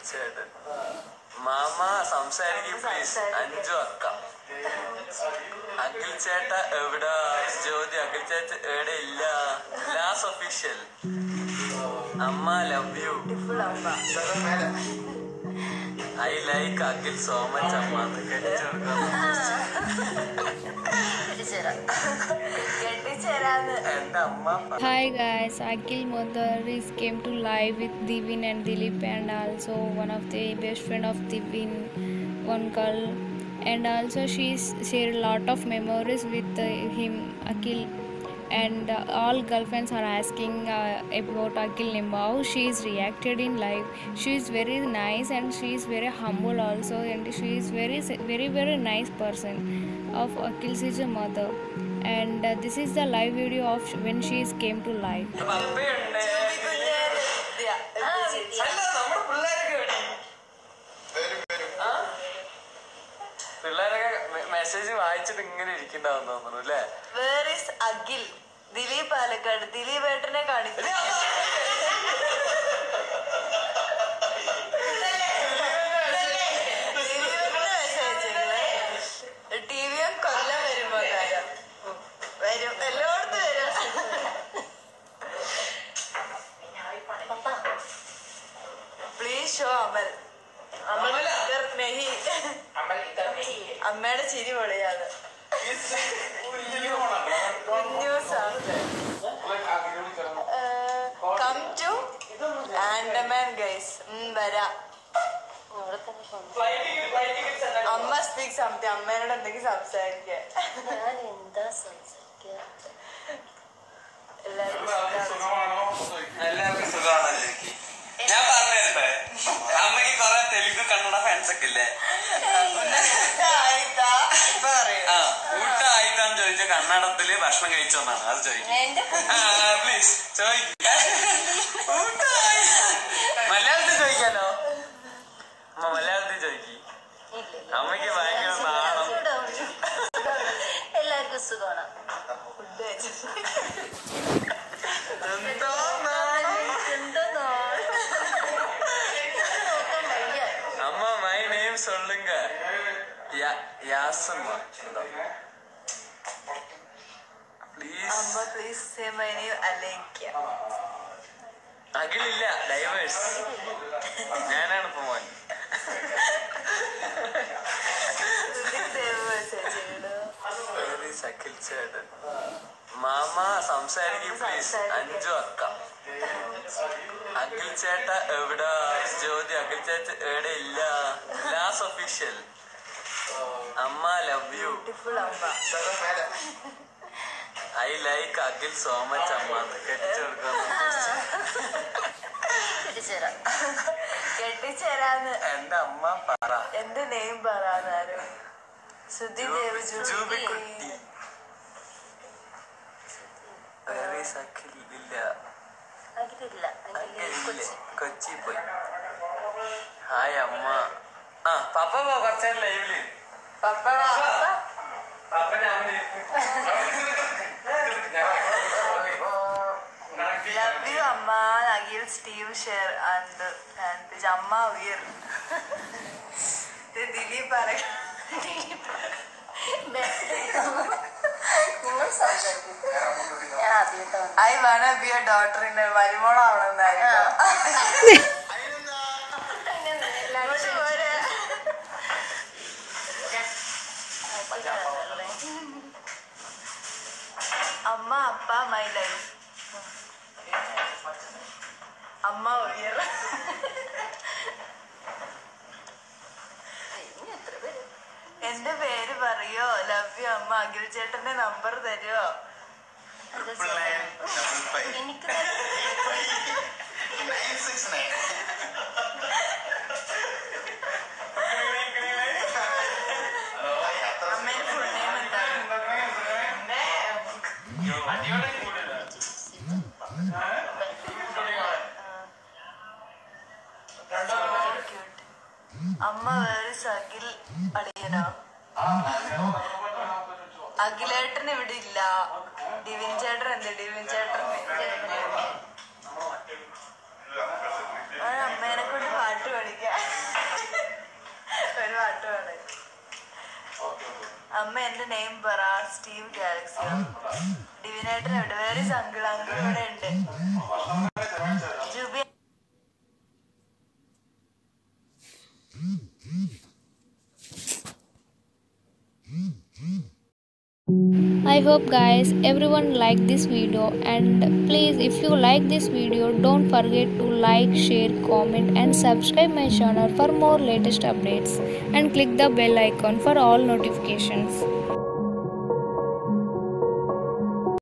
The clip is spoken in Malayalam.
ചേട്ടൻ മാമ സംസാരിക്കും പ്ലീസ് അഞ്ചു അക്ക അഖിൽ ചേട്ട എവിടെ ജ്യോതി അഖിൽ ചേട്ട എവിടെ ഇല്ല ലാസ്റ്റ് ഒഫീഷ്യൽ അമ്മ ലവ് യു ബ്യൂട്ടിഫുൾ അമ്മ I like Akhil so much അമ്മ എന്ന് കെട്ടിച്ചു കെട്ടിച്ചേരാന്ന് എന്റെ അമ്മ പ- Hi guys, Akhil Modaris came to live with Divin and Dilip and also one of the best friend of Divin, one girl, and also she's shared a lot of memories with uh, him, Akhil, and uh, all girlfriends are asking uh, about Akhil Nimba, how she is reacted in live. She is very nice and she is very humble also, and she is very very very nice person of Akhil's is a mother. And uh, this is the live video of when she is came to live. പപ്പയുണ്ട് കുഞ്ഞേര് വിദ്യ. ആ, വിദ്യ. അല്ല നമ്മുടെ പിള്ളേരൊക്കെ എവിടെ? ആ? പിള്ളേരൊക്കെ മെസ്സേജ് വായിച്ചിട്ട് ഇങ്ങനെ ഇരിക്കണ്ടാവും തോന്നുന്നു അല്ലേ Where is അഖിൽ ദിലീപ് പാലക്കാട് ദിലീപ് ഏട്ടനെ കാണിക്കും ടി വി എം കൊല്ലം വരുമ്പോ കാര്യം വരും എല്ലായിടത്തും വരും പ്ലീസ് ഷോ അമൽ അമൽ ഇധർ നെഹി അമ്മയുടെ ചിരി പൊളിയാണ് ന്യൂസാണ് കം ടു ആൻഡമാൻ ഗൈസ് വരാം അമ്മ സ്പീക്ക് സംതിങ് അമ്മേനോട് എന്തെങ്കിലും സംസാരിക്കുക ഞാൻ എന്താ സംസാരിക്കുക എല്ലാവർക്കും ഇഷ്ടമാണ്. എല്ലാവർക്കും സുഖമാണല്ലോ ഞാൻ പറഞ്ഞേ അമ്മക്ക് കൊറേ തെലുങ്ക് കന്നഡ ഫാൻസ് ഒക്കെ ഇല്ലേ ആയിട്ടാ? ഇപ്പൊ പറയൂ. ആ ഊട്ട ആയിട്ടാന്ന് ചോദിച്ച കന്നഡത്തില് ഭക്ഷണം കഴിച്ചോന്നാണ് അത് ചോദിക്കും എന്റെ പ്ലീസ് ചോദിക്ക ഊട്ട ആയിട്ടാ. മലയാളത്തിൽ ചോദിക്കാലോ അമ്മ മലയാളത്തിൽ ചോദിക്കി അമ്മയ്ക്ക് ഭയങ്കര നാണം എല്ലാവർക്കും സുഖമാണ് ഫുഡ് കഴിച്ചു. എന്തോ നാണം. എന്തോ നോക്കാൻ വയ്യ അമ്മ മൈ നെയിം സൊല്ലുങ്ക യ- യാസമ്മ പ്ലീസ് അമ്മ പ്ലീസ് സേ മൈ നെയിം അലേക്ക അഖിലില്ല ഡൈവേഴ്സ് ഞാനാണ് ഇപ്പൊ മോൻ അഖിൽ ചേട്ടൻ മാമ സംസാരിക്കും പ്ലീസ് അഞ്ചു അക്ക അഖിൽ ചേട്ട എവിടെ ജ്യോതി അഖിൽ ചേട്ട എവിടെ ഇല്ല ലാസ്റ്റ് ഒഫീഷ്യൽ അമ്മ ലവ് യു ബ്യൂട്ടിഫുൾ അമ്മ I like Akhil so much അമ്മ എന്ന് കെട്ടിച്ചു തിരിച്ചുതരാം കെട്ടിച്ചേരാന്ന് എന്റെ അമ്മ പറ എന്റെ നെയിം പറയാനാരും ശ്രുതി ദേവ് ജൂബിക്കുട്ടി വേറെ അഖിൽ ഇല്ല അഖിലില്ല അഖിൽ അഖിൽ കൊച്ചി കൊച്ചി പോയി ഹായ് അമ്മ ആ പപ്പ പോ കുറച്ചേരം ലൈവില് പപ്പ ലവ് യു അമ്മ Akhil Steve share and and അമ്മ ഉയർ ഇത് ദിലീപ് പറയ നിങ്ങൾ സംസാരിക്കും ഞാൻ ആദ്യമായിട്ടാണ് I wanna be a daughter in വരുമോളാവണമെന്നായിരുന്നു ഇങ്ങോട്ട് പോരെ. അമ്മ അപ്പ മൈ ലൈഫ് അമ്മ ഉയർ ഇനി എത്ര പേര് എന്റെ പേര് പറയോ ലവ് യു അമ്മ അഖിൽ ചേട്ടന്റെ നമ്പർ തരുമോ എന്താ ചെയ്യാ? എനിക്ക് അമ്മയുടെ ഫുൾ നെയിം എന്താണ് അമ്മ വേറെ അഖിൽ അളിയനോ അഖിലേട്ടൻ ഇവിടെ ഇല്ല ഡിവിൻ ചേട്ടൻ എന്ത് ഡിവിൻ ചേട്ടൻ ആ അമ്മേനെ കൊണ്ട് പാട്ട് പഠിക്കാം അമ്മ എന്റെ നെയിം പറ സ്റ്റീവ് ഗാലക്സി ഡിവിനേട്ടൻ എവിടെ വേറെ അങ്കിൾ അങ്കിൾ ഇവിടെ ഉണ്ട് Jubi I hope guys everyone like this video and please if you like this video don't forget to like share comment and subscribe my channel for more latest updates and click the bell icon for all notifications